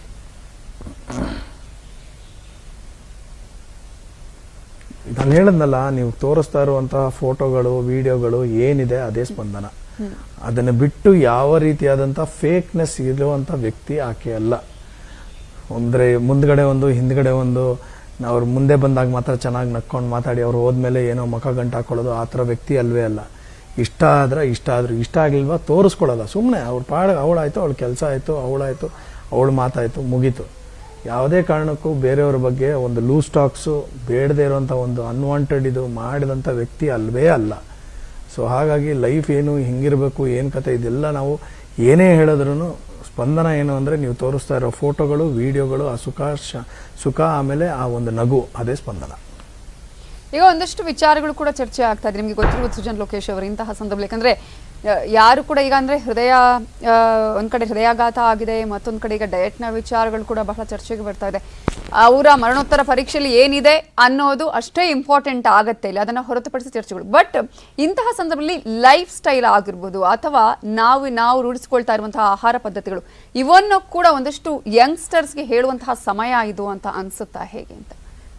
ನಾನು ಹೇಳದ್ನಲ್ಲ ನೀವು ತೋರಿಸ್ತಾ ಇರುವಂತಹ ಫೋಟೋಗಳು ವಿಡಿಯೋಗಳು ಏನಿದೆ ಅದೇ ಸ್ಪಂದನ ಅದನ್ನ ಬಿಟ್ಟು ಯಾವ ರೀತಿಯಾದಂತಹ ಫೇಕ್ನೆಸ್ ಇರುವಂತ ವ್ಯಕ್ತಿ ಆಕೆ ಅಲ್ಲ ಅಂದ್ರೆ ಮುಂದ್ಗಡೆ ಒಂದು ಹಿಂದ್ಗಡೆ ಒಂದು ಅವ್ರು ಮುಂದೆ ಬಂದಾಗ ಮಾತ್ರ ಚೆನ್ನಾಗಿ ನಕ್ಕೊಂಡು ಮಾತಾಡಿ ಅವ್ರು ಹೋದ್ಮೇಲೆ ಏನೋ ಮುಖ ಗಂಟು ಹಾಕೊಳ್ಳೋದು ಆ ಥರ ವ್ಯಕ್ತಿ ಅಲ್ವೇ ಅಲ್ಲ ಇಷ್ಟ ಆದ್ರೆ ಇಷ್ಟ ಆದ್ರು ಇಷ್ಟ ಆಗ್ಲಿಲ್ವಾ ತೋರಿಸ್ಕೊಳ್ಳಲ್ಲ ಸುಮ್ಮನೆ ಅವ್ರ ಪಾಡ ಅವಳಾಯ್ತು ಅವಳ ಕೆಲಸ ಆಯ್ತು ಅವಳಾಯ್ತು ಅವಳ ಮಾತಾಯ್ತು ಮುಗೀತು ಯಾವುದೇ ಕಾರಣಕ್ಕೂ ಬೇರೆಯವ್ರ ಬಗ್ಗೆ ಒಂದು ಲೂಸ್ ಟಾಕ್ಸು ಬೇಡದೇ ಇರುವಂಥ ಒಂದು ಅನ್ವಾಂಟೆಡ್ ಇದು ಮಾಡಿದಂಥ ವ್ಯಕ್ತಿ ಅಲ್ವೇ ಅಲ್ಲ ಸೊ ಹಾಗಾಗಿ ಲೈಫ್ ಏನು ಹಿಂಗಿರಬೇಕು ಏನು ಕತೆ ಇದೆಲ್ಲ ನಾವು ಏನೇ ಹೇಳಿದ್ರು ಸ್ಪಂದನ ಏನು ಅಂದರೆ ನೀವು ತೋರಿಸ್ತಾ ಇರೋ ಫೋಟೋಗಳು ವಿಡಿಯೋಗಳು ಆ ಸುಖ ಶ- ಸುಖ ಆಮೇಲೆ ಆ ಒಂದು ನಗು ಅದೇ ಸ್ಪಂದನ
ಈಗ ಒಂದಷ್ಟು ವಿಚಾರಗಳು ಕೂಡ ಚರ್ಚೆ ಆಗ್ತಾ ಇದೆ ನಿಮಗೆ ಗೊತ್ತಿರುವ ಸುಜನ್ ಲೋಕೇಶ್ ಅವರು ಇಂತಹ ಸಂದರ್ಭದಲ್ಲಿ ಯಾಕಂದ್ರೆ ಆ, ಯಾರು ಕೂಡ ಈಗ ಅಂದ್ರೆ ಹೃದಯ ಆ, ಒಂದ್ ಕಡೆ ಹೃದಯಾಘಾತ ಆಗಿದೆ ಮತ್ತೊಂದ್ ಕಡೆ ಈಗ ಡಯಟ್ನ ವಿಚಾರಗಳು ಕೂಡ ಬಹಳ ಚರ್ಚೆಗೆ ಬರ್ತಾ ಇದೆ ಅವರ ಮರಣೋತ್ತರ ಪರೀಕ್ಷೆಯಲ್ಲಿ ಏನಿದೆ ಅನ್ನೋದು ಅಷ್ಟೇ ಇಂಪಾರ್ಟೆಂಟ್ ಆಗತ್ತೆ ಇಲ್ಲಿ ಅದನ್ನ ಹೊರತುಪಡಿಸಿ ಚರ್ಚೆಗಳು ಬಟ್ ಇಂತಹ ಸಂದರ್ಭದಲ್ಲಿ ಲೈಫ್ ಸ್ಟೈಲ್ ಆಗಿರ್ಬೋದು ಅಥವಾ ನಾವು ನಾವು ರೂಢಿಸ್ಕೊಳ್ತಾ ಇರುವಂತಹ ಆಹಾರ ಪದ್ಧತಿಗಳು ಇವನ್ನು ಕೂಡ ಒಂದಷ್ಟು ಯಂಗ್ಸ್ಟರ್ಸ್ಗೆ ಹೇಳುವಂತಹ ಸಮಯ ಇದು ಅಂತ ಅನ್ಸುತ್ತಾ ಹೇಗೆ ಅಂತ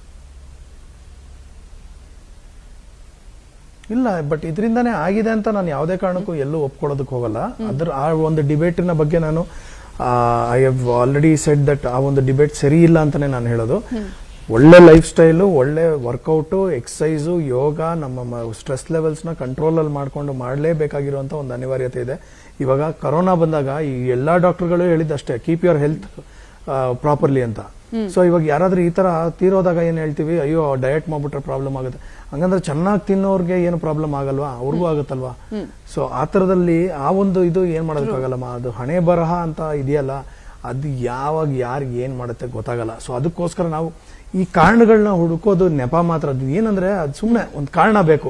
ಇಲ್ಲ ಬಟ್ ಇದರಿಂದಾನೇ ಆಗಿದೆ ಅಂತ ನಾನು ಯಾವುದೇ ಕಾರಣಕ್ಕೂ ಎಲ್ಲೂ ಒಪ್ಕೊಳ್ಳೋದಕ್ಕೆ ಹೋಗಲ್ಲ ಅದ್ರ ಆ ಒಂದು ಡಿಬೇಟಿನ ಬಗ್ಗೆ ನಾನು I have already said that ಆ ಒಂದು ಡಿಬೇಟ್ ಸರಿ ಇಲ್ಲ ಅಂತಾನೆ ನಾನು ಹೇಳೋದು ಒಳ್ಳೆ ಲೈಫ್ ಸ್ಟೈಲು ಒಳ್ಳೆ ವರ್ಕೌಟು ಎಕ್ಸಸೈಸು ಯೋಗ ನಮ್ಮ ಸ್ಟ್ರೆಸ್ ಲೆವೆಲ್ಸ್ನ ಕಂಟ್ರೋಲಲ್ಲಿ ಮಾಡ್ಕೊಂಡು ಮಾಡಲೇಬೇಕಾಗಿರುವಂಥ ಒಂದು ಅನಿವಾರ್ಯತೆ ಇದೆ ಇವಾಗ ಕರೋನಾ ಬಂದಾಗ ಈ ಎಲ್ಲಾ ಡಾಕ್ಟರ್ಗಳು ಹೇಳಿದ್ದಷ್ಟೇ ಕೀಪ್ ಯುವರ್ ಹೆಲ್ತ್ ಪ್ರಾಪರ್ಲಿ ಅಂತ ಸೊ ಇವಾಗ ಯಾರಾದ್ರೂ ಈ ತರ ತೀರೋದಾಗ ಏನ್ ಹೇಳ್ತೀವಿ ಅಯ್ಯೋ ಡಯಟ್ ಮಾಡ್ಬಿಟ್ರೆ ಪ್ರಾಬ್ಲಮ್ ಆಗುತ್ತೆ ಹಂಗಂದ್ರೆ ಚೆನ್ನಾಗಿ ತಿನ್ನೋರ್ಗೆ ಏನು ಪ್ರಾಬ್ಲಮ್ ಆಗಲ್ವಾ ಅವ್ರಿಗೂ ಆಗುತ್ತಲ್ವಾ ಸೊ ಆ ತರದಲ್ಲಿ ಆ ಒಂದು ಇದು ಏನ್ ಮಾಡೋದಕ್ಕಾಗಲ್ಲಮ್ಮ ಅದು ಹಣೆ ಬರಹ ಅಂತ ಇದೆಯಲ್ಲ ಅದು ಯಾವಾಗ ಯಾರಿಗೆ ಏನ್ ಮಾಡುತ್ತೆ ಗೊತ್ತಾಗಲ್ಲ ಸೊ ಅದಕ್ಕೋಸ್ಕರ ನಾವು ಈ ಕಾರಣಗಳನ್ನ ಹುಡುಕೋದು ನೆಪ ಮಾತ್ರ ಅದು ಏನಂದ್ರೆ ಅದು ಸುಮ್ಮನೆ ಒಂದು ಕಾರಣ ಬೇಕು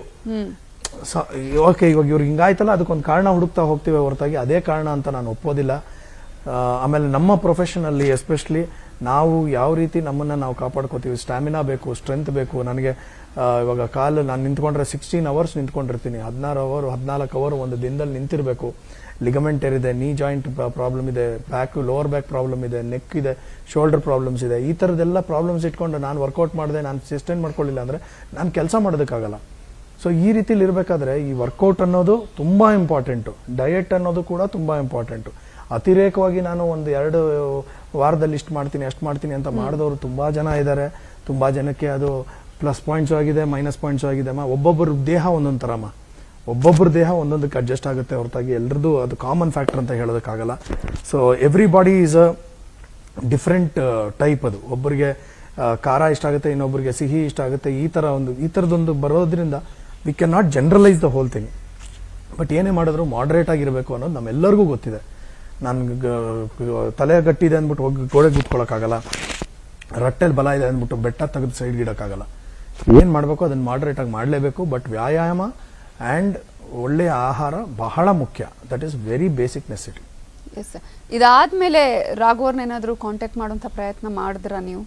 ಓಕೆ ಇವಾಗ ಇವ್ರಿಗೆ ಹಿಂಗಾಯ್ತಲ್ಲ ಅದಕ್ಕೊಂದು ಕಾರಣ ಹುಡುಕ್ತಾ ಹೋಗ್ತೀವಿ ಹೊರತಾಗಿ ಅದೇ ಕಾರಣ ಅಂತ ನಾನು ಒಪ್ಪೋದಿಲ್ಲ ಆ, ಆಮೇಲೆ ನಮ್ಮ ಪ್ರೊಫೆಷನಲ್ಲಿ ಎಸ್ಪೆಷಲಿ ನಾವು ಯಾವ ರೀತಿ ನಮ್ಮನ್ನ ನಾವು ಕಾಪಾಡ್ಕೋತೀವಿ ಸ್ಟ್ಯಾಮಿನಾ ಬೇಕು ಸ್ಟ್ರೆಂತ್ ಬೇಕು ನನಗೆ ಆ, ಇವಾಗ ಕಾಲು ನಾನು ನಿಂತ್ಕೊಂಡ್ರೆ ಸಿಕ್ಸ್ಟೀನ್ ಅವರ್ಸ್ ನಿಂತ್ಕೊಂಡಿರ್ತೀನಿ ಹದಿನಾರು ಅವರ್ ಹದಿನಾಲ್ಕು ಅವರ್ ಒಂದು ದಿನದಲ್ಲಿ ನಿಂತಿರಬೇಕು ಲಿಗಮೆಂಟ್ ಇದೆ ನೀ ಜಾಯಿಂಟ್ ಪ್ರಾಬ್ಲಮ್ ಇದೆ ಬ್ಯಾಕ್ ಲೋವರ್ ಬ್ಯಾಕ್ ಪ್ರಾಬ್ಲಮ್ ಇದೆ ನೆಕ್ ಇದೆ ಶೋಲ್ಡರ್ ಪ್ರಾಬ್ಲಮ್ಸ್ ಇದೆ ಈ ಥರದ್ದೆಲ್ಲ ಪ್ರಾಬ್ಲಮ್ಸ್ ಇಟ್ಕೊಂಡು ನಾನು ವರ್ಕೌಟ್ ಮಾಡಿದೆ ನಾನು ಸಸ್ಟೈನ್ ಮಾಡ್ಕೊಳ್ಳಿಲ್ಲ ಅಂದ್ರೆ ನಾನು ಕೆಲಸ ಮಾಡೋದಕ್ಕಾಗಲ್ಲ ಸೊ ಈ ರೀತಿಲಿ ಇರಬೇಕಾದ್ರೆ ಈ ವರ್ಕೌಟ್ ಅನ್ನೋದು ತುಂಬಾ ಇಂಪಾರ್ಟೆಂಟು ಡಯಟ್ ಅನ್ನೋದು ಕೂಡ ತುಂಬಾ ಇಂಪಾರ್ಟೆಂಟು ಅತಿರೇಕವಾಗಿ ನಾನು ಒಂದು ಎರಡು ವಾರದಲ್ಲಿ ಇಷ್ಟು ಮಾಡ್ತೀನಿ ಅಷ್ಟು ಮಾಡ್ತೀನಿ ಅಂತ ಮಾಡಿದವರು ತುಂಬಾ ಜನ ಇದ್ದಾರೆ ತುಂಬಾ ಜನಕ್ಕೆ ಅದು ಪ್ಲಸ್ ಪಾಯಿಂಟ್ಸ್ ಆಗಿದೆ ಮೈನಸ್ ಪಾಯಿಂಟ್ಸ್ ಆಗಿದೆ ಅಮ್ಮ ಒಬ್ಬೊಬ್ಬರ ದೇಹ ಒಂದೊಂದು ಥರಮ್ಮ ಒಬ್ಬೊಬ್ಬರ ದೇಹ ಒಂದೊಂದಕ್ಕೆ ಅಡ್ಜಸ್ಟ್ ಆಗುತ್ತೆ ಹೊರತಾಗಿ ಎಲ್ರದ್ದು ಅದು ಕಾಮನ್ ಫ್ಯಾಕ್ಟರ್ ಅಂತ ಹೇಳೋದಕ್ಕಾಗಲ್ಲ so every body is a different type ಅದು ಒಬ್ಬರಿಗೆ ಆ, ಖಾರ ಇಷ್ಟ ಆಗುತ್ತೆ ಇನ್ನೊಬ್ಬರಿಗೆ ಸಿಹಿ ಇಷ್ಟ ಆಗುತ್ತೆ ಈ ತರ ಒಂದು ಈ ತರದೊಂದು ಬರೋದ್ರಿಂದ we can not generalise the whole thing but ಏನೇ ಮಾಡಿದ್ರು ಮಾಡರೇಟ್ ಆಗಿರಬೇಕು ಅನ್ನೋದು ನಮ್ಮೆಲ್ಲರಿಗೂ ಗೊತ್ತಿದೆ ನಾನು ತಲೆ ಗಟ್ಟಿದೆ ಅಂದ್ಬಿಟ್ಟು ಹೋಗಿ ಗೋಡೆ ಗುಟ್ಕೊಳಕ್ಕಾಗಲ್ಲ ರಟ್ಟೆಲ್ ಬಲ ಇದೆ ಅಂದ್ಬಿಟ್ಟು ಬೆಟ್ಟ ತೆಗೆದು ಸೈಡ್ ಇಡಕ್ಕಾಗಲ್ಲ ಏನ್ ಮಾಡಬೇಕು ಅದನ್ನ ಮಾಡರೇಟ್ ಆಗಿ ಮಾಡಲೇಬೇಕು ಬಟ್ ವ್ಯಾಯಾಮ ಅಂಡ್ ಒಳ್ಳೆಯ ಆಹಾರ ಬಹಳ ಮುಖ್ಯ that is very basic necessity
yes ಇದಾದ್ಮೇಲೆ ರಾಘವರ್ನ ಏನಾದ್ರು ಕಾಂಟ್ಯಾಕ್ಟ್ ಮಾಡುವಂತ ಪ್ರಯತ್ನ ಮಾಡಿದ್ರಾ ನೀವು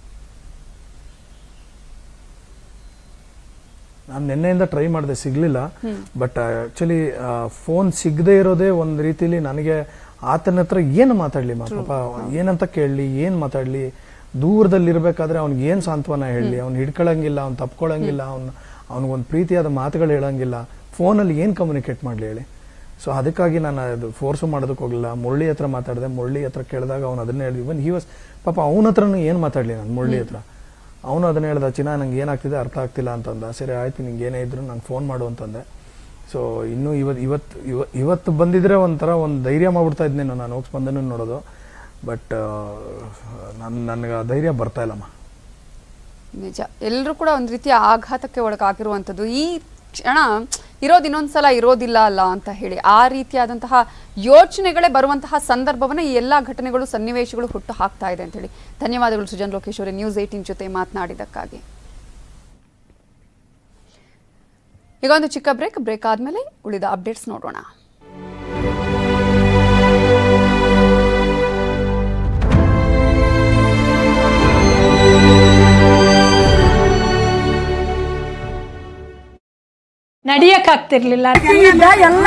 ನಾನು ನಿನ್ನೆಯಿಂದ ಟ್ರೈ ಮಾಡಿದೆ ಸಿಗ್ಲಿಲ್ಲ ಬಟ್ ಆಕ್ಚುಲಿ ಫೋನ್ ಸಿಗದೆ ಇರೋದೇ ಒಂದ್ ರೀತಿಲಿ ನನಗೆ ಆತನ ಹತ್ರ ಏನು ಮಾತಾಡ್ಲಿ ಮಾ ಪಾಪ ಏನಂತ ಕೇಳಲಿ ಏನ್ ಮಾತಾಡ್ಲಿ ದೂರದಲ್ಲಿ ಇರ್ಬೇಕಾದ್ರೆ ಅವ್ನಿಗೆ ಏನ್ ಸಾಂತ್ವನ ಹೇಳಲಿ ಅವ್ನು ಹಿಡ್ಕೊಳಂಗಿಲ್ಲ ಅವ್ನು ತಪ್ಕೊಳಂಗಿಲ್ಲ ಅವ್ನು ಅವ್ನಿಗೊಂದು ಪ್ರೀತಿಯಾದ ಮಾತುಗಳು ಹೇಳಂಗಿಲ್ಲ ಫೋನಲ್ಲಿ ಏನ್ ಕಮ್ಯುನಿಕೇಟ್ ಮಾಡ್ಲಿ ಹೇಳಿ ಸೊ ಅದಕ್ಕಾಗಿ ನಾನು ಅದು ಫೋರ್ಸು ಮಾಡೋದಕ್ಕೆ ಹೋಗಲಿಲ್ಲ ಮುರಳಿ ಹತ್ರ ಮಾತಾಡಿದೆ ಮುರಳಿ ಹತ್ರ ಕೇಳಿದಾಗ ಅವ್ನು ಅದನ್ನೇ ಹೇಳಿದ್ವಿ ಇವನ್ ಹಿ ವಾಸ್ ಪಾಪ ಅವನ ಹತ್ರನೂ ಏನ್ ಮಾತಾಡ್ಲಿ ನಾನು ಮುರಳಿ ಹತ್ರ ಅವನು ಅದನ್ನ ಹೇಳ್ದ ಚಿನ್ನ ನಂಗೆ ಏನಾಗ್ತಿದೆ ಅರ್ಥ ಆಗ್ತಿಲ್ಲ ಅಂತಂದ ಸರಿ ಆಯ್ತು ನಿಂಗೆ ಏನೇ ಇದ್ರು ನಂಗೆ ಫೋನ್ ಮಾಡು ಅಂತಂದೆ ಸೊ ಇನ್ನು ಇವತ್ತು ಇವತ್ತು ಇವ- ಇವತ್ತು ಬಂದಿದ್ರೆ ಒಂಥರ ಒಂದು ಧೈರ್ಯ ಮಾಡ್ಬಿಡ್ತಾ ಇದ್ನೇನೋ ನಾನು ಹೋಗಿ ಸ್ಪಂದನ ನೋಡೋದು ಬಟ್ ನನ್ ನನಗೆ ಆ ಧೈರ್ಯ ಬರ್ತಾ ಇಲ್ಲಮ್ಮ
ನಿಜ ಎಲ್ಲರೂ ಕೂಡ ಒಂದ್ ರೀತಿಯ ಆಘಾತಕ್ಕೆ ಒಳಗಾಗಿರುವಂಥದ್ದು ಈ ಕ್ಷಣ ಇರೋದು ಇನ್ನೊಂದ್ಸಲ ಇರೋದಿಲ್ಲ ಅಲ್ಲ ಅಂತ ಹೇಳಿ ಆ ರೀತಿಯಾದಂತಹ ಯೋಚನೆಗಳೇ ಬರುವಂತಹ ಸಂದರ್ಭವನ್ನ ಈ ಎಲ್ಲಾ ಘಟನೆಗಳು ಸನ್ನಿವೇಶಗಳು ಹುಟ್ಟು ಹಾಕ್ತಾ ಇದೆ ಅಂತ ಹೇಳಿ ಧನ್ಯವಾದಗಳು ಸುಜನ್ ಲೋಕೇಶ್ವರಿ ನ್ಯೂಸ್ ಏಟೀನ್ ಜೊತೆ ಮಾತನಾಡಿದಕ್ಕಾಗಿ ಈಗ ಒಂದು ಚಿಕ್ಕ ಬ್ರೇಕ್ ಬ್ರೇಕ್ ಆದ್ಮೇಲೆ ಉಳಿದ ಅಪ್ಡೇಟ್ಸ್ ನೋಡೋಣ
ನಡಿಯಕ್ಕಾಗ್ತಿರ್ಲಿಲ್ಲ
ಈಗ ಎಲ್ಲ